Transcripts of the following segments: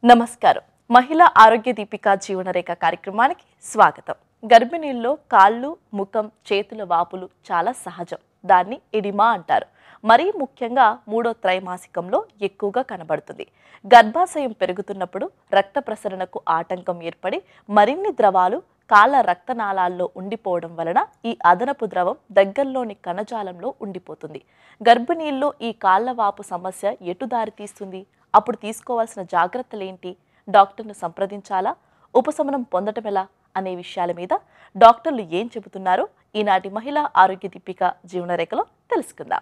నమస్కారం మహిళా ఆరోగ్య దీపిక జీవనరేఖ కార్యక్రమానికి స్వాగతం గర్భిణీల్లో కాళ్ళు ముఖం చేతుల వాపులు చాలా సహజం దాన్ని ఎడిమా అంటారు మరీ ముఖ్యంగా మూడో త్రైమాసికంలో ఎక్కువగా కనబడుతుంది గర్భాశయం పెరుగుతున్నప్పుడు రక్త ప్రసరణకు ఆటంకం ఏర్పడి మరిన్ని ద్రవాలు కాళ్ళ రక్తనాళాల్లో ఉండిపోవడం వలన ఈ అదనపు ద్రవం దగ్గరలోని కణజాలంలో ఉండిపోతుంది గర్భిణీల్లో ఈ కాళ్ళ వాపు సమస్య ఎటు దారి తీస్తుంది అప్పుడు తీసుకోవాల్సిన జాగ్రత్తలేంటి డాక్టర్ను సంప్రదించాలా ఉపశమనం పొందటం ఎలా అనే విషయాల మీద డాక్టర్లు ఏం చెబుతున్నారో ఈనాటి మహిళా ఆరోగ్య దీపిక జీవనరేఖలో తెలుసుకుందాం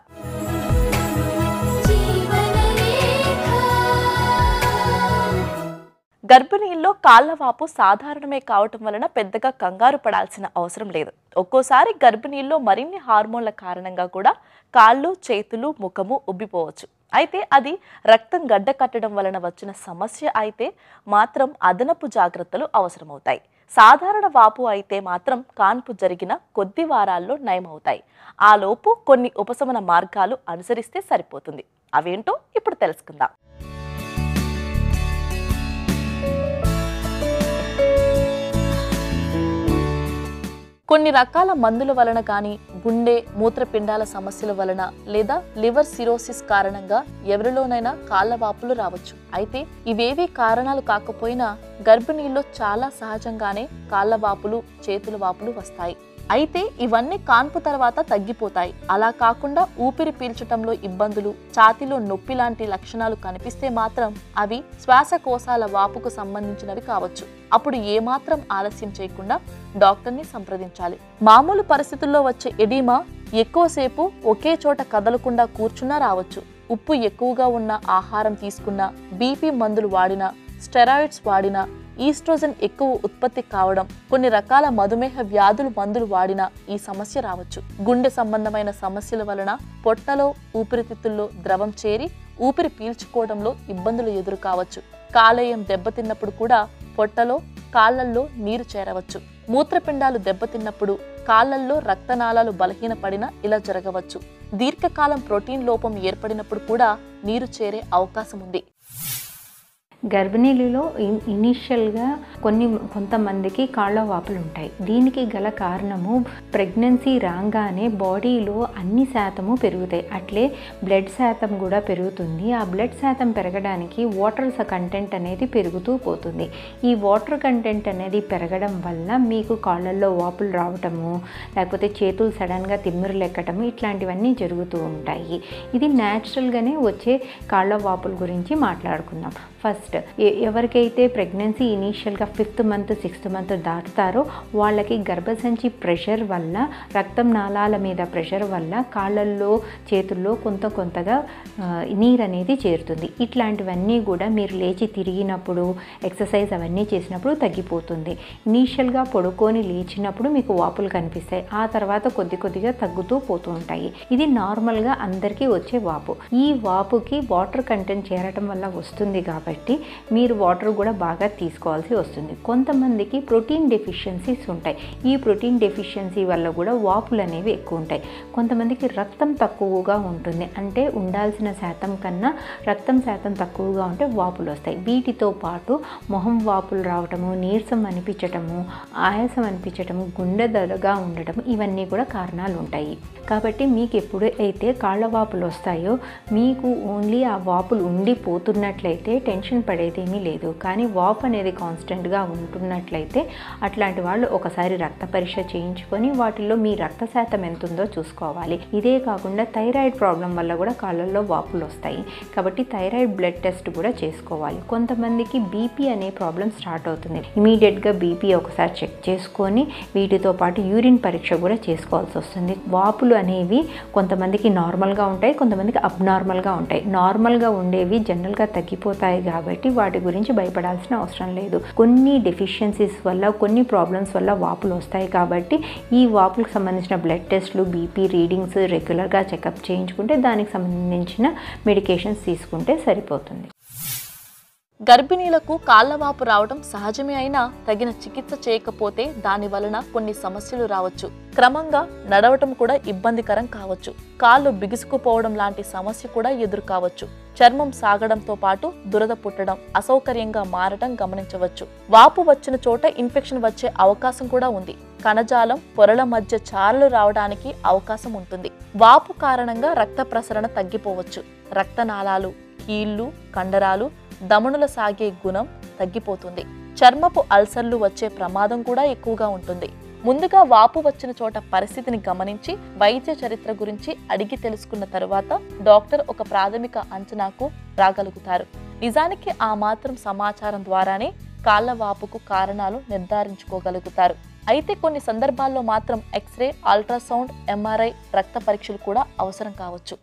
గర్భిణీల్లో కాళ్ళవాపు సాధారణమే కావటం వలన పెద్దగా కంగారు పడాల్సిన అవసరం లేదు ఒక్కోసారి గర్భిణీల్లో మరిన్ని హార్మోన్ల కారణంగా కూడా కాళ్ళు చేతులు ముఖము ఉబ్బిపోవచ్చు అయితే అది రక్తం గడ్డ కట్టడం వలన వచ్చిన సమస్య అయితే మాత్రం అదనపు జాగ్రత్తలు అవసరమవుతాయి సాధారణ వాపు అయితే మాత్రం కాన్పు జరిగిన కొద్ది వారాల్లో నయమవుతాయి ఆ లోపు కొన్ని ఉపశమన మార్గాలు అనుసరిస్తే సరిపోతుంది అవేంటో ఇప్పుడు తెలుసుకుందాం కొన్ని రకాల మందుల వలన కానీ గుండె మూత్రపిండాల సమస్యల వలన లేదా లివర్ సిరోసిస్ కారణంగా ఎవరిలోనైనా కాళ్ళ వాపులు రావచ్చు అయితే ఇవేవీ కారణాలు కాకపోయినా గర్భిణీల్లో చాలా సహజంగానే కాళ్ళ వాపులు చేతుల వాపులు వస్తాయి అయితే ఇవన్నీ కాన్పు తర్వాత తగ్గిపోతాయి అలా కాకుండా ఊపిరి పీల్చటంలో ఇబ్బందులు ఛాతీలో నొప్పి లాంటి లక్షణాలు కనిపిస్తే మాత్రం అవి శ్వాసకోశాల వాపుకు సంబంధించినవి కావచ్చు అప్పుడు ఏమాత్రం ఆలస్యం చేయకుండా డాక్టర్ని సంప్రదించాలి మామూలు పరిస్థితుల్లో వచ్చే ఎడీమా ఎక్కువసేపు ఒకే చోట కదలకుండా కూర్చున్నా రావచ్చు ఉప్పు ఎక్కువగా ఉన్న ఆహారం తీసుకున్నా బీపీ మందులు వాడినా స్టెరాయిడ్స్ వాడినా ఈస్ట్రోజన్ ఎక్కువ ఉత్పత్తి కావడం కొన్ని రకాల మధుమేహ వ్యాధులు మందులు వాడినా ఈ సమస్య రావచ్చు గుండె సంబంధమైన సమస్యల వలన పొట్టలో ఊపిరితిత్తుల్లో ద్రవం చేరి ఊపిరి పీల్చుకోవడంలో ఇబ్బందులు ఎదురు కావచ్చు కాలేయం దెబ్బతిన్నప్పుడు కూడా పొట్టలో కాళ్ళల్లో నీరు చేరవచ్చు మూత్రపిండాలు దెబ్బతిన్నప్పుడు కాళ్ళల్లో రక్తనాళాలు బలహీనపడినా ఇలా జరగవచ్చు దీర్ఘకాలం ప్రోటీన్ లోపం ఏర్పడినప్పుడు కూడా నీరు చేరే అవకాశం ఉంది గర్భిణీలలో ఇన్- ఇనీషియల్గా కొన్ని కొంతమందికి కాళ్ళ వాపులు ఉంటాయి దీనికి గల కారణము ప్రెగ్నెన్సీ రాగానే బాడీలో అన్ని శాతము పెరుగుతాయి అట్లే బ్లడ్ శాతం కూడా పెరుగుతుంది ఆ బ్లడ్ శాతం పెరగడానికి వాటర్ కంటెంట్ అనేది పెరుగుతూ పోతుంది ఈ వాటర్ కంటెంట్ అనేది పెరగడం వల్ల మీకు కాళ్ళల్లో వాపులు రావటము లేకపోతే చేతులు సడన్గా తిమ్మిరులు ఎక్కటము ఇట్లాంటివన్నీ జరుగుతూ ఉంటాయి ఇది న్యాచురల్గానే వచ్చే కాళ్ళ వాపుల గురించి మాట్లాడుకుందాం ఫస్ట్ ఎ- ఎవరికైతే ప్రెగ్నెన్సీ ఇనీషియల్గా ఫిఫ్త్ మంత్ సిక్స్త్ మంత్ దాటుతారో వాళ్ళకి గర్భసంచి ప్రెషర్ వల్ల రక్తం నాళాల మీద ప్రెషర్ వల్ల కాళ్ళల్లో చేతుల్లో కొంత కొంతగా ఆ, నీరు అనేది చేరుతుంది ఇట్లాంటివన్నీ కూడా మీరు లేచి తిరిగినప్పుడు ఎక్సర్సైజ్ అవన్నీ చేసినప్పుడు తగ్గిపోతుంది ఇనీషియల్గా పడుకొని లేచినప్పుడు మీకు వాపులు కనిపిస్తాయి ఆ తర్వాత కొద్ది కొద్దిగా తగ్గుతూ పోతూ ఉంటాయి ఇది నార్మల్గా అందరికీ వచ్చే వాపు ఈ వాపుకి వాటర్ కంటెంట్ చేరటం వల్ల వస్తుంది కాబట్టి మీరు వాటర్ కూడా బాగా తీసుకోవాల్సి వస్తుంది కొంతమందికి ప్రోటీన్ డెఫిషియన్సీస్ ఉంటాయి ఈ ప్రోటీన్ డెఫిషియన్సీ వల్ల కూడా వాపులు అనేవి ఎక్కువ ఉంటాయి కొంతమందికి రక్తం తక్కువగా ఉంటుంది అంటే ఉండాల్సిన శాతం కన్నా రక్తం శాతం తక్కువగా ఉంటే వాపులు వస్తాయి వీటితో పాటు మొహం వాపులు రావటము నీరసం అనిపించటము ఆయాసం అనిపించటము గుండె దడగా ఉండటం ఇవన్నీ కూడా కారణాలు ఉంటాయి కాబట్టి మీకు ఎప్పుడు అయితే కాళ్ళ వాపులు వస్తాయో మీకు ఓన్లీ ఆ వాపులు ఉండిపోతున్నట్లయితే టెన్షన్ పడేదేమీ లేదు కానీ వాపు అనేది కాన్స్టెంట్గా ఉంటున్నట్లయితే అట్లాంటి వాళ్ళు ఒకసారి రక్త పరీక్ష చేయించుకొని వాటిల్లో మీ రక్త శాతం ఎంత ఉందో చూసుకోవాలి ఇదే కాకుండా థైరాయిడ్ ప్రాబ్లం వల్ల కూడా కాళ్ళల్లో వాపులు వస్తాయి కాబట్టి థైరాయిడ్ బ్లడ్ టెస్ట్ కూడా చేసుకోవాలి కొంతమందికి బీపీ అనే ప్రాబ్లం స్టార్ట్ అవుతుంది ఇమీడియట్గా బీపీ ఒకసారి చెక్ చేసుకొని వీటితో పాటు యూరిన్ పరీక్ష కూడా చేసుకోవాల్సి వస్తుంది వాపులు అనేవి కొంతమందికి నార్మల్గా ఉంటాయి కొంతమందికి అబ్నార్మల్గా ఉంటాయి నార్మల్గా ఉండేవి జనరల్గా తగ్గిపోతాయి కాబట్టి వాటి గురించి భయపడాల్సిన అవసరం లేదు కొన్ని డెఫిషియన్సీస్ వల్ల కొన్ని ప్రాబ్లమ్స్ వల్ల వాపులు వస్తాయి కాబట్టి ఈ వాపులకు సంబంధించిన బ్లడ్ టెస్ట్లు బీపీ రీడింగ్స్ రెగ్యులర్గా చెకప్ చేయించుకుంటే దానికి సంబంధించిన మెడికేషన్స్ తీసుకుంటే సరిపోతుంది గర్భిణీలకు కాళ్ళవాపు రావడం సహజమే అయినా తగిన చికిత్స చేయకపోతే దాని వలన కొన్ని సమస్యలు రావచ్చు క్రమంగా నడవటం కూడా ఇబ్బందికరం కావచ్చు కాళ్ళు బిగుసుకుపోవడం లాంటి సమస్య కూడా ఎదురు కావచ్చు చర్మం సాగడంతో పాటు దురద పుట్టడం అసౌకర్యంగా మారడం గమనించవచ్చు వాపు వచ్చిన చోట ఇన్ఫెక్షన్ వచ్చే అవకాశం కూడా ఉంది కణజాలం పొరల మధ్య చారలు రావడానికి అవకాశం ఉంటుంది వాపు కారణంగా రక్త ప్రసరణ తగ్గిపోవచ్చు రక్తనాళాలు కీళ్లు కండరాలు దమనుల సాగే గుణం తగ్గిపోతుంది చర్మపు అల్సర్లు వచ్చే ప్రమాదం కూడా ఎక్కువగా ఉంటుంది ముందుగా వాపు వచ్చిన చోట పరిస్థితిని గమనించి వైద్య చరిత్ర గురించి అడిగి తెలుసుకున్న తరువాత డాక్టర్ ఒక ప్రాథమిక అంచనాకు రాగలుగుతారు నిజానికి ఆ మాత్రం సమాచారం ద్వారానే కాళ్ళ వాపుకు కారణాలు నిర్ధారించుకోగలుగుతారు అయితే కొన్ని సందర్భాల్లో మాత్రం ఎక్స్రే అల్ట్రాసౌండ్ ఎంఆర్ఐ రక్త పరీక్షలు కూడా అవసరం కావచ్చు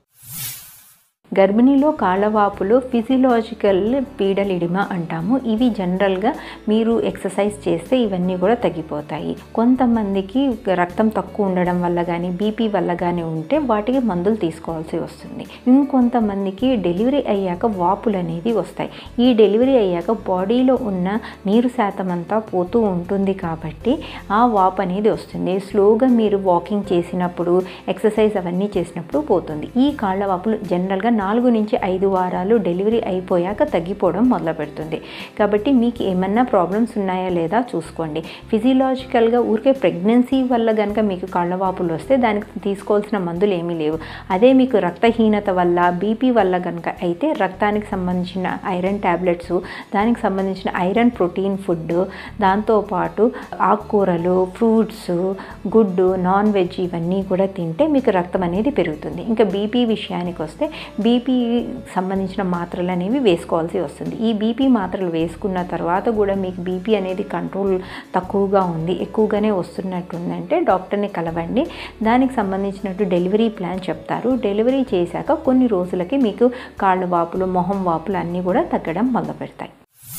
గర్భిణీలో కాళ్ళవాపులు ఫిజియలాజికల్ పీడలిడిమా అంటాము ఇవి జనరల్గా మీరు ఎక్సర్సైజ్ చేస్తే ఇవన్నీ కూడా తగ్గిపోతాయి కొంతమందికి రక్తం తక్కువ ఉండడం వల్ల కానీ బీపీ వల్ల కానీ ఉంటే వాటికి మందులు తీసుకోవాల్సి వస్తుంది ఇంకొంతమందికి డెలివరీ అయ్యాక వాపులు అనేవి వస్తాయి ఈ డెలివరీ అయ్యాక బాడీలో ఉన్న నీరు శాతం అంతా పోతూ ఉంటుంది కాబట్టి ఆ వాపు అనేది వస్తుంది స్లోగా మీరు వాకింగ్ చేసినప్పుడు ఎక్సర్సైజ్ అవన్నీ చేసినప్పుడు పోతుంది ఈ కాళ్ళ వాపులు జనరల్గా నాలుగు నుంచి ఐదు వారాలు డెలివరీ అయిపోయాక తగ్గిపోవడం మొదలు పెడుతుంది కాబట్టి మీకు ఏమన్నా ప్రాబ్లమ్స్ ఉన్నాయా లేదా చూసుకోండి ఫిజియలాజికల్గా ఊరికే ప్రెగ్నెన్సీ వల్ల కనుక మీకు కాళ్ళ వాపులు వస్తే దానికి తీసుకోవాల్సిన మందులు ఏమీ లేవు అదే మీకు రక్తహీనత వల్ల బీపీ వల్ల కనుక అయితే రక్తానికి సంబంధించిన ఐరన్ ట్యాబ్లెట్స్ దానికి సంబంధించిన ఐరన్ ప్రోటీన్ ఫుడ్ దాంతోపాటు ఆకుకూరలు ఫ్రూట్స్ గుడ్డు నాన్ వెజ్ ఇవన్నీ కూడా తింటే మీకు రక్తం అనేది పెరుగుతుంది ఇంకా బీపీ విషయానికి వస్తే బీపీ సంబంధించిన మాత్రలు అనేవి వేసుకోవాల్సి వస్తుంది ఈ బీపీ మాత్రలు వేసుకున్న తర్వాత కూడా మీకు బీపీ అనేది కంట్రోల్ తక్కువగా ఉంది ఎక్కువగానే వస్తున్నట్టుందంటే డాక్టర్ని కలవండి దానికి సంబంధించినట్టు డెలివరీ ప్లాన్ చెప్తారు డెలివరీ చేశాక కొన్ని రోజులకి మీకు కాళ్ళ వాపులు మొహం వాపులు అన్నీ కూడా తగ్గడం మొదలు పెడతాయి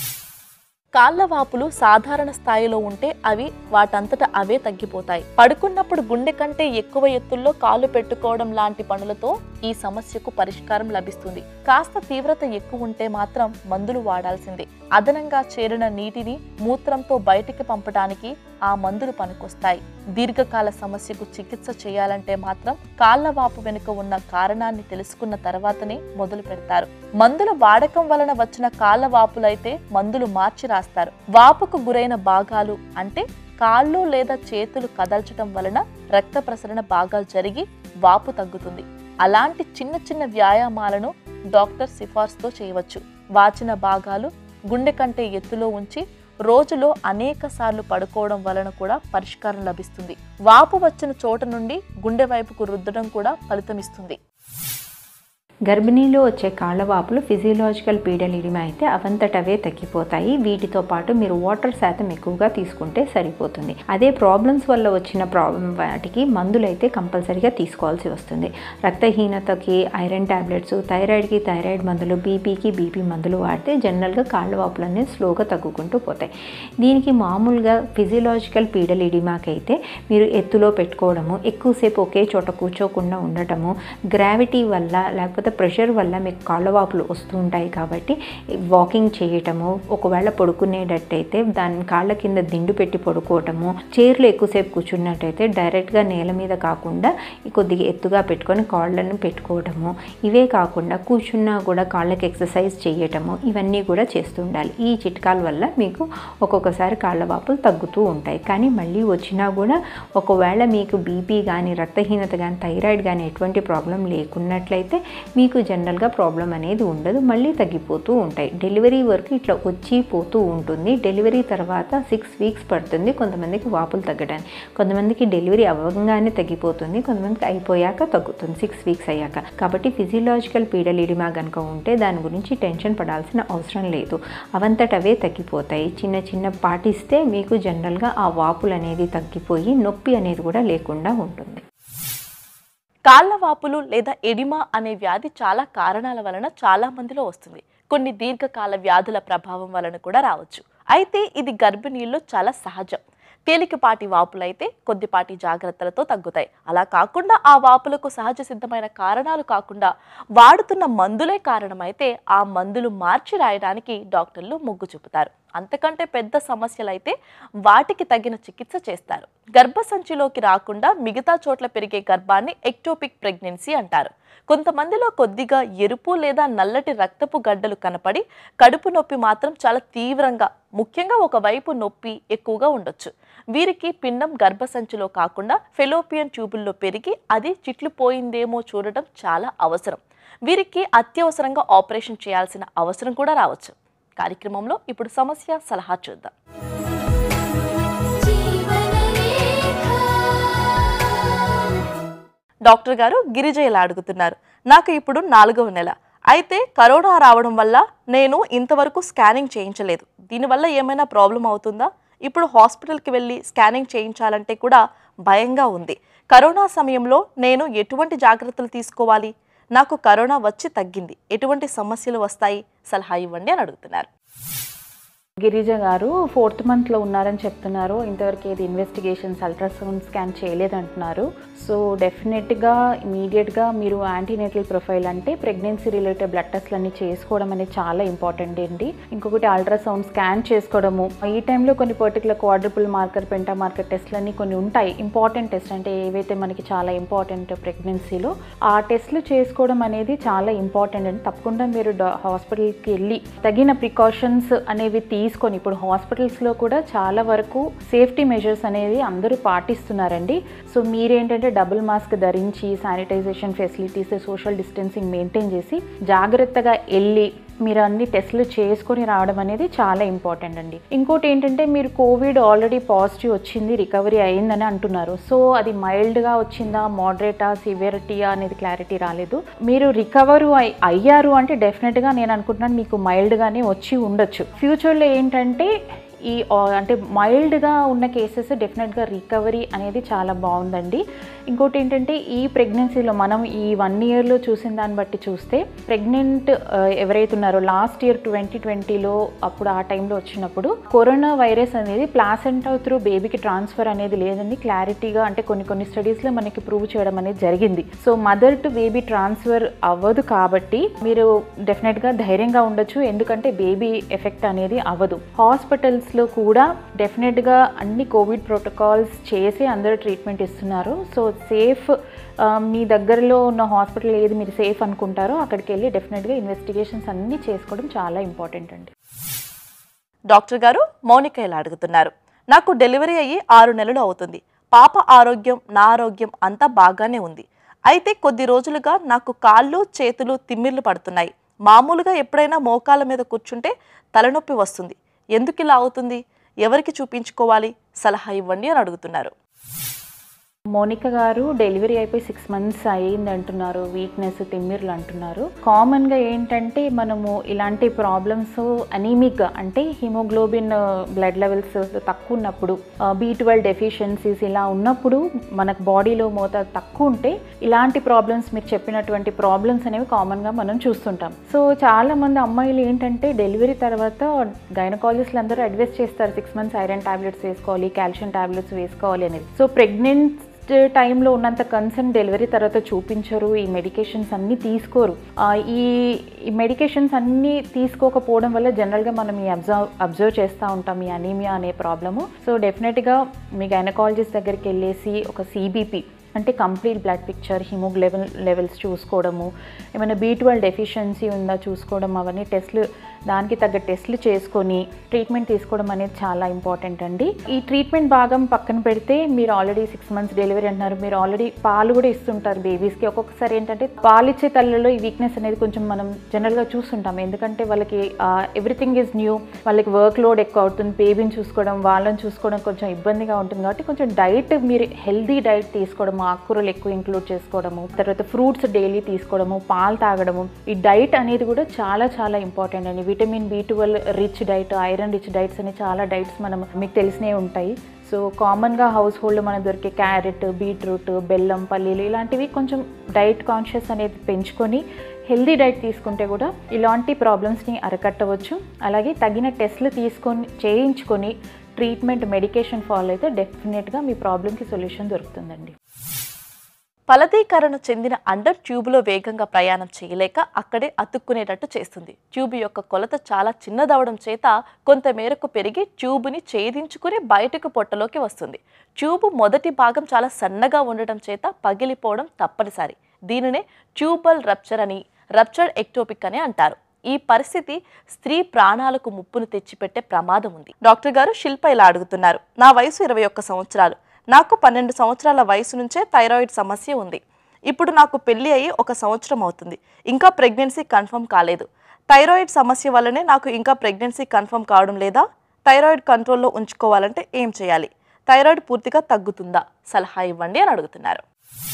కాళ్ళ వాపులు సాధారణ స్థాయిలో ఉంటే అవి వాటంతట అవే తగ్గిపోతాయి పడుకున్నప్పుడు గుండె కంటే ఎక్కువ ఎత్తుల్లో కాళ్ళు పెట్టుకోవడం లాంటి పనులతో ఈ సమస్యకు పరిష్కారం లభిస్తుంది కాస్త తీవ్రత ఎక్కువ ఉంటే మాత్రం మందులు వాడాల్సిందే అదనంగా చేరిన నీటిని మూత్రంతో బయటికి పంపడానికి ఆ మందులు పనికొస్తాయి దీర్ఘకాల సమస్యకు చికిత్స చేయాలంటే మాత్రం కాళ్ళ వాపు వెనుక ఉన్న కారణాన్ని తెలుసుకున్న తర్వాతనే మొదలు పెడతారు మందుల వాడకం వలన వచ్చిన కాళ్ళ వాపులైతే మందులు మార్చి రాస్తారు వాపుకు గురైన భాగాలు అంటే కాళ్ళు లేదా చేతులు కదల్చడం వలన రక్త ప్రసరణ బాగా జరిగి వాపు తగ్గుతుంది అలాంటి చిన్న చిన్న వ్యాయామాలను డాక్టర్ సిఫార్సుతో చేయవచ్చు వాచిన భాగాలు గుండె కంటే ఎత్తులో ఉంచి రోజులో అనేక సార్లు పడుకోవడం వలన కూడా పరిష్కారం లభిస్తుంది వాపు వచ్చిన చోట నుండి గుండె వైపుకు రుద్దడం కూడా ఫలితమిస్తుంది గర్భిణీలో వచ్చే కాళ్ళవాపులు ఫిజియలాజికల్ పీడలిడిమ అయితే అవంతటవే తగ్గిపోతాయి వీటితో పాటు మీరు వాటర్ శాతం ఎక్కువగా తీసుకుంటే సరిపోతుంది అదే ప్రాబ్లమ్స్ వల్ల వచ్చిన ప్రాబ్లం వాటికి మందులు అయితే కంపల్సరీగా తీసుకోవాల్సి వస్తుంది రక్తహీనతకి ఐరన్ ట్యాబ్లెట్స్ థైరాయిడ్కి థైరాయిడ్ మందులు బీపీకి బీపీ మందులు వాడితే జనరల్గా కాళ్ళవాపులు అనేవి స్లోగా తగ్గుకుంటూ పోతాయి దీనికి మామూలుగా ఫిజియలాజికల్ పీడలిడిమాకి అయితే మీరు ఎత్తులో పెట్టుకోవడము ఎక్కువసేపు ఒకే చోట కూర్చోకుండా ఉండటము గ్రావిటీ వల్ల లేకపోతే ప్రెషర్ వల్ల మీకు కాళ్ళవాపులు వస్తూ ఉంటాయి కాబట్టి వాకింగ్ చేయటము ఒకవేళ పడుకునేటట్టయితే దాని కాళ్ళ కింద దిండు పెట్టి పడుకోవటము చైర్లో ఎక్కువసేపు కూర్చున్నట్టయితే డైరెక్ట్గా నేల మీద కాకుండా కొద్దిగా ఎత్తుగా పెట్టుకొని కాళ్ళను పెట్టుకోవటము ఇవే కాకుండా కూర్చున్నా కూడా కాళ్ళకి ఎక్సర్సైజ్ చేయటము ఇవన్నీ కూడా చేస్తూ ఉండాలి ఈ చిట్కాల వల్ల మీకు ఒక్కొక్కసారి కాళ్ళ వాపులు తగ్గుతూ ఉంటాయి కానీ మళ్ళీ వచ్చినా కూడా ఒకవేళ మీకు బీపీ కానీ రక్తహీనత కానీ థైరాయిడ్ కానీ ఎటువంటి ప్రాబ్లం లేకున్నట్లయితే మీకు జనరల్గా ప్రాబ్లం అనేది ఉండదు మళ్ళీ తగ్గిపోతూ ఉంటాయి డెలివరీ వరకు ఇట్లా వచ్చి పోతూ ఉంటుంది డెలివరీ తర్వాత సిక్స్ వీక్స్ పడుతుంది కొంతమందికి వాపులు తగ్గడానికి కొంతమందికి డెలివరీ అవ్వగానే తగ్గిపోతుంది కొంతమందికి అయిపోయాక తగ్గుతుంది సిక్స్ వీక్స్ అయ్యాక కాబట్టి ఫిజియలాజికల్ పీడలిడిమా కనుక ఉంటే దాని గురించి టెన్షన్ పడాల్సిన అవసరం లేదు అవంతటవే తగ్గిపోతాయి చిన్న చిన్న పాటిస్తే మీకు జనరల్గా ఆ వాపులు అనేది తగ్గిపోయి నొప్పి అనేది కూడా లేకుండా ఉంటుంది కాళ్ళ వాపులు లేదా ఎడిమా అనే వ్యాధి చాలా కారణాల వలన చాలా మందిలో వస్తుంది కొన్ని దీర్ఘకాల వ్యాధుల ప్రభావం వలన కూడా రావచ్చు అయితే ఇది గర్భిణీల్లో చాలా సహజం తేలికపాటి వాపులైతే కొద్దిపాటి జాగ్రత్తలతో తగ్గుతాయి అలా కాకుండా ఆ వాపులకు సహజ సిద్ధమైన కారణాలు కాకుండా వాడుతున్న మందులే కారణమైతే ఆ మందులు మార్చి రాయడానికి డాక్టర్లు మొగ్గు చూపుతారు అంతకంటే పెద్ద సమస్యలైతే వాటికి తగిన చికిత్స చేస్తారు గర్భసంచిలోకి రాకుండా మిగతా చోట్ల పెరిగే గర్భాన్ని ఎక్టోపిక్ ప్రెగ్నెన్సీ అంటారు కొంతమందిలో కొద్దిగా ఎరుపు లేదా నల్లటి రక్తపు గడ్డలు కనపడి కడుపు నొప్పి మాత్రం చాలా తీవ్రంగా ముఖ్యంగా ఒకవైపు నొప్పి ఎక్కువగా ఉండొచ్చు వీరికి పిండం గర్భసంచిలో కాకుండా ఫెలోపియన్ ట్యూబుల్లో పెరిగి అది చిట్లు పోయిందేమో చూడటం చాలా అవసరం వీరికి అత్యవసరంగా ఆపరేషన్ చేయాల్సిన అవసరం కూడా రావచ్చు కార్యక్రమంలో ఇప్పుడు సమస్య సలహా చూద్దాం డాక్టర్ గారు గిరిజ ఇలా అడుగుతున్నారు నాకు ఇప్పుడు నాలుగవ నెల అయితే కరోనా రావడం వల్ల నేను ఇంతవరకు స్కానింగ్ చేయించలేదు దీనివల్ల ఏమైనా ప్రాబ్లం అవుతుందా ఇప్పుడు హాస్పిటల్కి వెళ్ళి స్కానింగ్ చేయించాలంటే కూడా భయంగా ఉంది కరోనా సమయంలో నేను ఎటువంటి జాగ్రత్తలు తీసుకోవాలి నాకు కరోనా వచ్చి తగ్గింది ఎటువంటి సమస్యలు వస్తాయి సలహా ఇవ్వండి అని అడుగుతున్నారు గిరిజ గారు ఫోర్త్ మంత్లో ఉన్నారని చెప్తున్నారు ఇంతవరకు ఏది ఇన్వెస్టిగేషన్స్ అల్ట్రాసౌండ్ స్కాన్ చేయలేదంటున్నారు సో డెఫినెట్గా ఇమీడియట్గా మీరు యాంటీనేటల్ ప్రొఫైల్ అంటే ప్రెగ్నెన్సీ రిలేటెడ్ బ్లడ్ టెస్ట్లు అన్ని చేసుకోవడం అనేది చాలా ఇంపార్టెంట్ అండి ఇంకొకటి అల్ట్రాసౌండ్ స్కాన్ చేసుకోవడము ఈ టైంలో కొన్ని particular quadruple marker penta marker టెస్ట్లు అన్ని కొన్ని ఉంటాయి ఇంపార్టెంట్ టెస్ట్ అంటే ఏవైతే మనకి చాలా ఇంపార్టెంట్ ప్రెగ్నెన్సీలో ఆ టెస్ట్లు చేసుకోవడం అనేది చాలా ఇంపార్టెంట్ అండి తప్పకుండా మీరు డా- హాస్పిటల్కి వెళ్ళి తగిన ప్రికాషన్స్ అనేవి తీసుకొని ఇప్పుడు హాస్పిటల్స్లో కూడా చాలా వరకు సేఫ్టీ మెజర్స్ అనేది అందరూ పాటిస్తున్నారండి సో మీరేంటంటే డబుల్ మాస్క్ ధరించి sanitization facilities social distancing maintain చేసి జాగ్రత్తగా వెళ్ళి మీరు అన్ని టెస్టులు చేసుకొని రావడం అనేది చాలా ఇంపార్టెంట్ అండి ఇంకోటి ఏంటంటే మీరు కోవిడ్ ఆల్రెడీ పాజిటివ్ వచ్చింది రికవరీ అయిందని అంటున్నారు సో అది మైల్డ్గా వచ్చిందా మోడరేటా సివియరిటీయా అనేది క్లారిటీ రాలేదు మీరు రికవర్ అయ్యారు అంటే డెఫినెట్గా నేను అనుకుంటున్నాను మీకు మైల్డ్గానే వచ్చి ఉండొచ్చు ఫ్యూచర్లో ఏంటంటే ఈ ఆ, అంటే మైల్డ్గా ఉన్న కేసెస్ డెఫినెట్గా రికవరీ అనేది చాలా బాగుందండి ఇంకోటి ఏంటంటే ఈ ప్రెగ్నెన్సీలో మనం ఈ వన్ ఇయర్లో చూసిన దాన్ని బట్టి చూస్తే ప్రెగ్నెంట్ ఎవరైతే ఉన్నారో లాస్ట్ ఇయర్ ట్వంటీ ట్వంటీలో అప్పుడు ఆ టైంలో వచ్చినప్పుడు కరోనా వైరస్ అనేది ప్లాసెంటా త్రూ బేబీకి ట్రాన్స్ఫర్ అనేది లేదండి క్లారిటీగా అంటే కొన్ని కొన్ని స్టడీస్లో మనకి ప్రూవ్ చేయడం అనేది జరిగింది so mother to baby transfer అవ్వదు కాబట్టి మీరు డెఫినెట్గా ధైర్యంగా ఉండొచ్చు ఎందుకంటే బేబీ ఎఫెక్ట్ అనేది అవ్వదు హాస్పిటల్స్లో కూడా డెఫినెట్గా అన్ని కోవిడ్ ప్రోటోకాల్స్ చేసి అందరూ ట్రీట్మెంట్ ఇస్తున్నారు సో సేఫ్ మీ దగ్గరలో ఉన్న హాస్పిటల్ ఏది మీరు సేఫ్ అనుకుంటారో అక్కడికి వెళ్ళి డెఫినెట్గా ఇన్వెస్టిగేషన్స్ అన్నీ చేసుకోవడం చాలా ఇంపార్టెంట్ అండి డాక్టర్ గారు మౌనిక ఇలా అడుగుతున్నారు నాకు డెలివరీ అయ్యి ఆరు నెలలు అవుతుంది పాప ఆరోగ్యం నా ఆరోగ్యం అంతా బాగానే ఉంది అయితే కొద్ది రోజులుగా నాకు కాళ్ళు చేతులు తిమ్మిర్లు పడుతున్నాయి మామూలుగా ఎప్పుడైనా మోకాళ్ళ మీద కూర్చుంటే తలనొప్పి వస్తుంది ఎందుకు ఇలా అవుతుంది ఎవరికి చూపించుకోవాలి సలహా ఇవ్వండి అని అడుగుతున్నారు మోనిక గారు డెలివరీ అయిపోయి సిక్స్ మంత్స్ అయ్యింది అంటున్నారు వీక్నెస్ తిమ్మిర్లు అంటున్నారు కామన్గా ఏంటంటే మనము ఇలాంటి ప్రాబ్లమ్స్ అనీమిక్గా అంటే హిమోగ్లోబిన్ బ్లడ్ లెవెల్స్ తక్కువ ఉన్నప్పుడు బీ ట్వెల్వ్ డెఫిషియన్సీస్ ఇలా ఉన్నప్పుడు మనకు బాడీలో మోతాదు తక్కువ ఉంటే ఇలాంటి ప్రాబ్లమ్స్ మీరు చెప్పినటువంటి ప్రాబ్లమ్స్ అనేవి కామన్గా మనం చూస్తుంటాం సో చాలా మంది అమ్మాయిలు ఏంటంటే డెలివరీ తర్వాత గైనకాలజిస్టులు అందరూ అడ్వైస్ చేస్తారు సిక్స్ మంత్స్ ఐరన్ టాబ్లెట్స్ వేసుకోవాలి కాల్షియం టాబ్లెట్స్ వేసుకోవాలి అనేది సో ప్రెగ్నెంట్ టైంలో ఉన్నంత కన్సర్న్ డెలివరీ తర్వాత చూపించరు ఈ మెడికేషన్స్ అన్నీ తీసుకోరు ఆ, ఈ ఈ మెడికేషన్స్ అన్నీ తీసుకోకపోవడం వల్ల జనరల్గా మనం ఈ అబ్జర్వ్ అబ్జర్వ్ చేస్తూ ఉంటాం ఈ అనీమియా అనే ప్రాబ్లము సో డెఫినెట్గా మీ గైనకాలజిస్ట్ దగ్గరికి వెళ్ళేసి ఒక సిబిపి అంటే complete blood picture haemoglobin levels చూసుకోవడము ఏమైనా బీ ట్వెల్వ్ డెఫిషియన్సీ ఉందా చూసుకోవడం అవన్నీ టెస్ట్లు దానికి తగ్గ టెస్ట్లు చేసుకొని ట్రీట్మెంట్ తీసుకోవడం అనేది చాలా ఇంపార్టెంట్ అండి ఈ ట్రీట్మెంట్ భాగం పక్కన పెడితే మీరు ఆల్రెడీ సిక్స్ మంత్స్ డెలివరీ అంటున్నారు మీరు ఆల్రెడీ పాలు కూడా ఇస్తుంటారు బేబీస్కి ఒక్కొక్కసారి ఏంటంటే పాలిచ్చే తల్లలో ఈ వీక్నెస్ అనేది కొంచెం మనం జనరల్గా చూస్తుంటాం ఎందుకంటే వాళ్ళకి ఎవ్రీథింగ్ ఈజ్ న్యూ వాళ్ళకి వర్క్ లోడ్ ఎక్కువ అవుతుంది బేబీని చూసుకోవడం వాళ్ళని చూసుకోవడం కొంచెం ఇబ్బందిగా ఉంటుంది కాబట్టి కొంచెం డైట్ మీరు హెల్దీ డైట్ తీసుకోవడం ఆకుకూరలు ఎక్కువ ఇంక్లూడ్ చేసుకోవడము తర్వాత ఫ్రూట్స్ డైలీ తీసుకోవడము పాలు తాగడము ఈ డైట్ అనేది కూడా చాలా చాలా ఇంపార్టెంట్ అండి vitamin B twelve rich diet iron rich diets అని చాలా డైట్స్ మనం మీకు తెలిసినవి ఉంటాయి సో కామన్గా హౌస్ హోల్డ్లో మనకు దొరికే క్యారెట్ బీట్రూట్ బెల్లం పల్లీలు ఇలాంటివి కొంచెం డైట్ కాన్షియస్ అనేది పెంచుకొని హెల్దీ డైట్ తీసుకుంటే కూడా ఇలాంటి ప్రాబ్లమ్స్ని అరకట్టవచ్చు అలాగే తగిన టెస్ట్లు తీసుకొని చేయించుకొని ట్రీట్మెంట్ మెడికేషన్ ఫాలో అయితే డెఫినెట్గా మీ ప్రాబ్లమ్కి సొల్యూషన్ దొరుకుతుందండి ఫలదీకరణ చెందిన అండర్ ట్యూబ్లో వేగంగా ప్రయాణం చేయలేక అక్కడే అతుక్కునేటట్టు చేస్తుంది ట్యూబ్ యొక్క కొలత చాలా చిన్నదవడం చేత కొంత మేరకు పెరిగి ట్యూబ్ని ఛేదించుకుని బయటకు పొట్టలోకి వస్తుంది ట్యూబ్ మొదటి భాగం చాలా సన్నగా ఉండటం చేత పగిలిపోవడం తప్పనిసరి దీనినే ట్యూబల్ రప్చర్ అని రప్చర్డ్ ఎక్టోపిక్ అని అంటారు ఈ పరిస్థితి స్త్రీ ప్రాణాలకు ముప్పును తెచ్చిపెట్టే ప్రమాదం ఉంది డాక్టర్ గారు శిల్ప ఇలా అడుగుతున్నారు నా వయసు ఇరవై ఒక్క సంవత్సరాలు నాకు పన్నెండు సంవత్సరాల వయసు నుంచే థైరాయిడ్ సమస్య ఉంది ఇప్పుడు నాకు పెళ్లి అయ్యి ఒక సంవత్సరం అవుతుంది ఇంకా ప్రెగ్నెన్సీ కన్ఫర్మ్ కాలేదు థైరాయిడ్ సమస్య వల్లనే నాకు ఇంకా ప్రెగ్నెన్సీ కన్ఫర్మ్ కావడం లేదా థైరాయిడ్ కంట్రోల్లో ఉంచుకోవాలంటే ఏం చేయాలి థైరాయిడ్ పూర్తిగా తగ్గుతుందా సలహా ఇవ్వండి అని అడుగుతున్నారు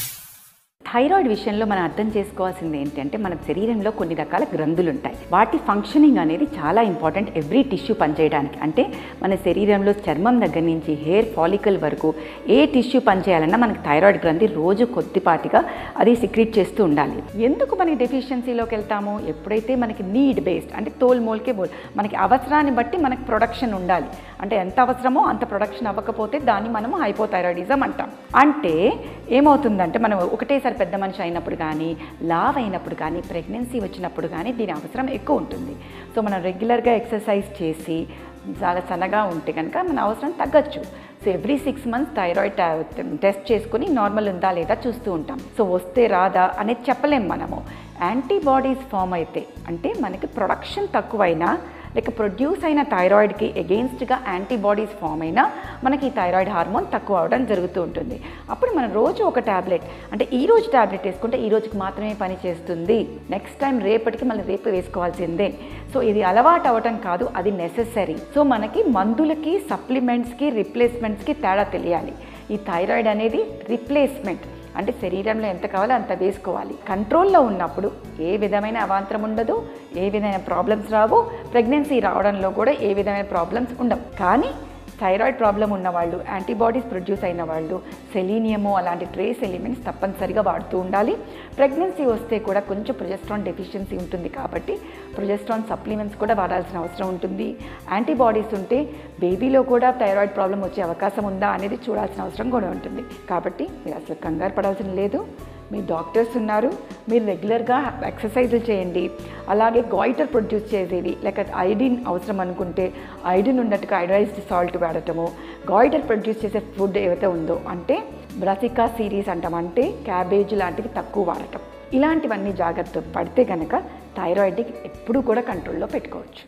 థైరాయిడ్ విషయంలో మనం అర్థం చేసుకోవాల్సింది ఏంటంటే మన శరీరంలో కొన్ని రకాల గ్రంథులు ఉంటాయి వాటి ఫంక్షనింగ్ అనేది చాలా ఇంపార్టెంట్ ఎవ్రీ టిష్యూ పనిచేయడానికి అంటే మన శరీరంలో చర్మం దగ్గర నుంచి హెయిర్ ఫాలికల్ వరకు ఏ టిష్యూ పనిచేయాలన్నా మనకి థైరాయిడ్ గ్రంథి రోజు కొద్దిపాటిగా అది సిక్రెట్ చేస్తూ ఉండాలి ఎందుకు మనకి డెఫిషియన్సీలోకి వెళ్తాము ఎప్పుడైతే మనకి నీడ్ బేస్డ్ అంటే తోల్ మోల్కే బోల్ మనకి అవసరాన్ని బట్టి మనకి ప్రొడక్షన్ ఉండాలి అంటే ఎంత అవసరమో అంత ప్రొడక్షన్ అవ్వకపోతే దాన్ని మనము హైపోథైరాయిడిజం అంటాం అంటే ఏమవుతుందంటే మనం ఒకటేసారి పెద్ద మనిషి అయినప్పుడు కానీ లావ్ అయినప్పుడు కానీ ప్రెగ్నెన్సీ వచ్చినప్పుడు కానీ దీని అవసరం ఎక్కువ ఉంటుంది సో మనం రెగ్యులర్గా ఎక్సర్సైజ్ చేసి చాలా సన్నగా ఉంటే కనుక మన అవసరం తగ్గచ్చు so every six months thyroid test చేసుకుని నార్మల్ ఉందా లేదా చూస్తూ ఉంటాం సో వస్తే రాదా అనేది చెప్పలేం మనము యాంటీబాడీస్ ఫామ్ అయితే అంటే మనకి ప్రొడక్షన్ తక్కువైనా లేక ప్రొడ్యూస్ అయిన థైరాయిడ్కి ఎగెయిన్స్ట్గా యాంటీబాడీస్ ఫామ్ అయినా మనకి ఈ థైరాయిడ్ హార్మోన్ తక్కువ అవడం జరుగుతూ ఉంటుంది అప్పుడు మనం రోజు ఒక ట్యాబ్లెట్ అంటే ఈ రోజు ట్యాబ్లెట్ వేసుకుంటే ఈ రోజుకి మాత్రమే పని చేస్తుంది నెక్స్ట్ టైం రేపటికి మళ్ళీ రేపు వేసుకోవాల్సిందే సో ఇది అలవాటు అవ్వటం కాదు అది నెసెసరీ సో మనకి మందులకి సప్లిమెంట్స్కి రిప్లేస్మెంట్స్కి తేడా తెలియాలి ఈ థైరాయిడ్ అనేది రిప్లేస్మెంట్ అంటే శరీరంలో ఎంత కావాలో అంత వేసుకోవాలి కంట్రోల్లో ఉన్నప్పుడు ఏ విధమైన అవాంతరం ఉండదు ఏ విధమైన ప్రాబ్లమ్స్ రావు ప్రెగ్నెన్సీ రావడంలో కూడా ఏ విధమైన ప్రాబ్లమ్స్ ఉండవు కానీ థైరాయిడ్ ప్రాబ్లం ఉన్న వాళ్ళు యాంటీబాడీస్ ప్రొడ్యూస్ అయిన వాళ్ళు సెలీనియము అలాంటి ట్రేస్ ఎలిమెంట్స్ తప్పనిసరిగా వాడుతూ ఉండాలి ప్రెగ్నెన్సీ వస్తే కూడా కొంచెం ప్రొజెస్ట్రాన్ డెఫిషియన్సీ ఉంటుంది కాబట్టి ప్రొజెస్ట్రాన్ సప్లిమెంట్స్ కూడా వాడాల్సిన అవసరం ఉంటుంది యాంటీబాడీస్ ఉంటే బేబీలో కూడా థైరాయిడ్ ప్రాబ్లం వచ్చే అవకాశం ఉందా అనేది చూడాల్సిన అవసరం కూడా ఉంటుంది కాబట్టి మీరు అసలు కంగారు పడాల్సిన లేదు మీ డాక్టర్స్ ఉన్నారు మీరు రెగ్యులర్గా ఎక్సర్సైజులు చేయండి అలాగే గాయిటర్ ప్రొడ్యూస్ చేసేవి లేక ఐడిన్ అవసరం అనుకుంటే ఐడిన్ ఉన్నట్టుగా ఐడరైజ్డ్ సాల్ట్ వాడటము గాయిటర్ ప్రొడ్యూస్ చేసే ఫుడ్ ఏవైతే ఉందో అంటే బ్రసికా సిరీస్ అంటాం అంటే క్యాబేజ్ లాంటివి తక్కువ వాడటం ఇలాంటివన్నీ జాగ్రత్త పడితే కనుక థైరాయిడ్ని ఎప్పుడూ కూడా కంట్రోల్లో పెట్టుకోవచ్చు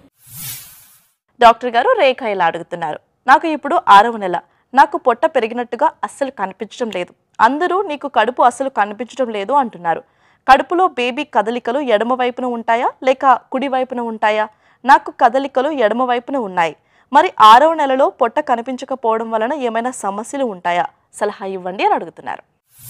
డాక్టర్ గారు రేఖ ఇలా అడుగుతున్నారు నాకు ఇప్పుడు ఆరవ నెల నాకు పొట్ట పెరిగినట్టుగా అస్సలు కనిపించడం లేదు అందరూ నీకు కడుపు అస్సలు కనిపించడం లేదు అంటున్నారు కడుపులో బేబీ కదలికలు ఎడమ వైపున ఉంటాయా లేక కుడి వైపున ఉంటాయా నాకు కదలికలు ఎడమ వైపున ఉన్నాయి మరి ఆరవ నెలలో పొట్ట కనిపించకపోవడం వలన ఏమైనా సమస్యలు ఉంటాయా సలహా ఇవ్వండి అని అడుగుతున్నారు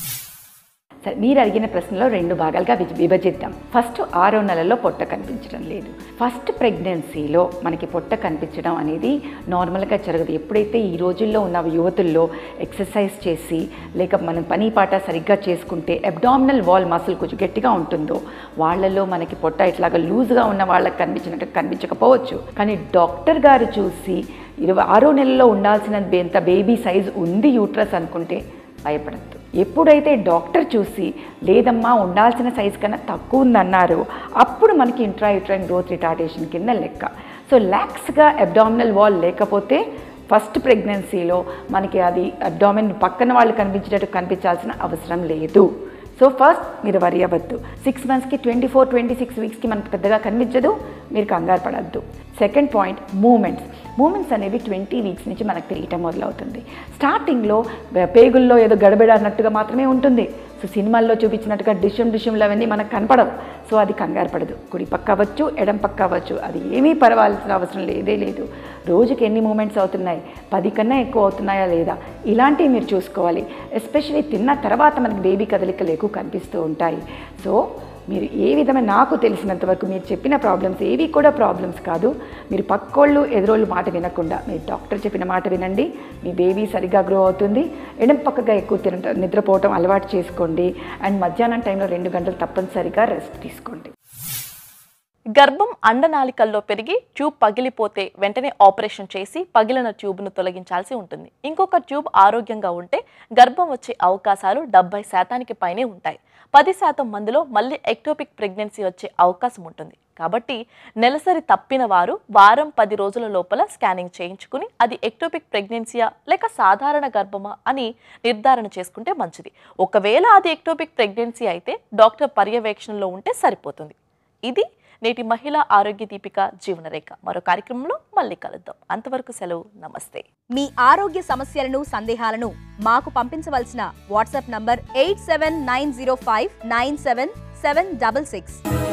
సరే మీరు అడిగిన ప్రశ్నలో రెండు భాగాలుగా విభ- విభజిద్దాం ఫస్ట్ ఆరో నెలలో పొట్ట కనిపించడం లేదు ఫస్ట్ ప్రెగ్నెన్సీలో మనకి పొట్ట కనిపించడం అనేది నార్మల్గా జరగదు ఎప్పుడైతే ఈ రోజుల్లో ఉన్న యువతుల్లో ఎక్సర్సైజ్ చేసి లేక మనం పని పాట సరిగ్గా చేసుకుంటే అబ్డామినల్ వాల్ మసిల్ కొంచెం గట్టిగా ఉంటుందో వాళ్ళలో మనకి పొట్ట ఇట్లాగా లూజ్గా ఉన్న వాళ్ళకి కనిపించినట్టు కనిపించకపోవచ్చు కానీ డాక్టర్ గారు చూసి ఇరవై ఆరో నెలలో ఉండాల్సిన ఎంత బేబీ సైజ్ ఉంది యూట్రస్ అనుకుంటే భయపడద్దు ఎప్పుడైతే డాక్టర్ చూసి లేదమ్మా ఉండాల్సిన సైజ్ కన్నా తక్కువ ఉందన్నారు అప్పుడు మనకి ఇంట్రాయూట్రైన్ గ్రోత్ రిటార్డేషన్ కింద లెక్క సో ల్యాక్స్గా అబ్డామినల్ వాల్ లేకపోతే ఫస్ట్ ప్రెగ్నెన్సీలో మనకి అది అబ్డామిన్ పక్కన వాళ్ళు కనిపించేటట్టు కనిపించాల్సిన అవసరం లేదు సో ఫస్ట్ మీరు వరి అవ్వద్దు సిక్స్ మంత్స్కి ట్వంటీ ఫోర్ ట్వంటీ సిక్స్ వీక్స్కి మనకి పెద్దగా కనిపించదు మీరు కంగారు పడద్దు సెకండ్ పాయింట్ మూమెంట్స్ మూమెంట్స్ అనేవి ట్వంటీ వీక్స్ నుంచి మనకు తెలియటం మొదలవుతుంది స్టార్టింగ్లో పేగుల్లో ఏదో గడబిడ అన్నట్టుగా మాత్రమే ఉంటుంది సో సినిమాల్లో చూపించినట్టుగా డిషం డిషంలు అవన్నీ మనకు కనపడవు సో అది కంగారు పడదు కుడి పక్క అవ్వచ్చు ఎడం పక్క అవ్వచ్చు అది ఏమీ పర్వాల్సిన అవసరం లేదే లేదు రోజుకి ఎన్ని మూమెంట్స్ అవుతున్నాయి పది కన్నా ఎక్కువ అవుతున్నాయా లేదా ఇలాంటివి మీరు చూసుకోవాలి ఎస్పెషలీ తిన్న తర్వాత మనకి బేబీ కదలికలు ఎక్కువ కనిపిస్తూ ఉంటాయి సో మీరు ఏ విధమైన నాకు తెలిసినంత వరకు మీరు చెప్పిన ప్రాబ్లమ్స్ ఏవి కూడా ప్రాబ్లమ్స్ కాదు మీరు పక్కోళ్ళు ఎదురోళ్ళు మాట వినకుండా మీరు డాక్టర్ చెప్పిన మాట వినండి మీ బేబీ సరిగ్గా గ్రో అవుతుంది ఎడం పక్కగా ఎక్కువ తిన నిద్రపోవటం అలవాటు చేసుకోండి అండ్ మధ్యాహ్నం టైంలో రెండు గంటలు తప్పనిసరిగా రెస్ట్ తీసుకోండి గర్భం అండనాళికల్లో పెరిగి ట్యూబ్ పగిలిపోతే వెంటనే ఆపరేషన్ చేసి పగిలిన ట్యూబ్ను తొలగించాల్సి ఉంటుంది ఇంకొక ట్యూబ్ ఆరోగ్యంగా ఉంటే గర్భం వచ్చే అవకాశాలు డెబ్బై శాతానికి పైనే ఉంటాయి పది శాతం మందిలో మళ్ళీ ఎక్టోపిక్ ప్రెగ్నెన్సీ వచ్చే అవకాశం ఉంటుంది కాబట్టి నెలసరి తప్పిన వారు వారం పది రోజుల లోపల స్కానింగ్ చేయించుకుని అది ఎక్టోపిక్ ప్రెగ్నెన్సీయా లేక సాధారణ గర్భమా అని నిర్ధారణ చేసుకుంటే మంచిది ఒకవేళ అది ఎక్టోపిక్ ప్రెగ్నెన్సీ అయితే డాక్టర్ పర్యవేక్షణలో ఉంటే సరిపోతుంది ఇది నేటి మహిళా ఆరోగ్య దీపిక జీవనరేఖ మరో కార్యక్రమంలో మళ్ళీ కలుద్దాం అంతవరకు సెలవు నమస్తే మీ ఆరోగ్య సమస్యలను సందేహాలను మాకు పంపించవలసిన WhatsApp number eight seven nine zero five nine seven seven double six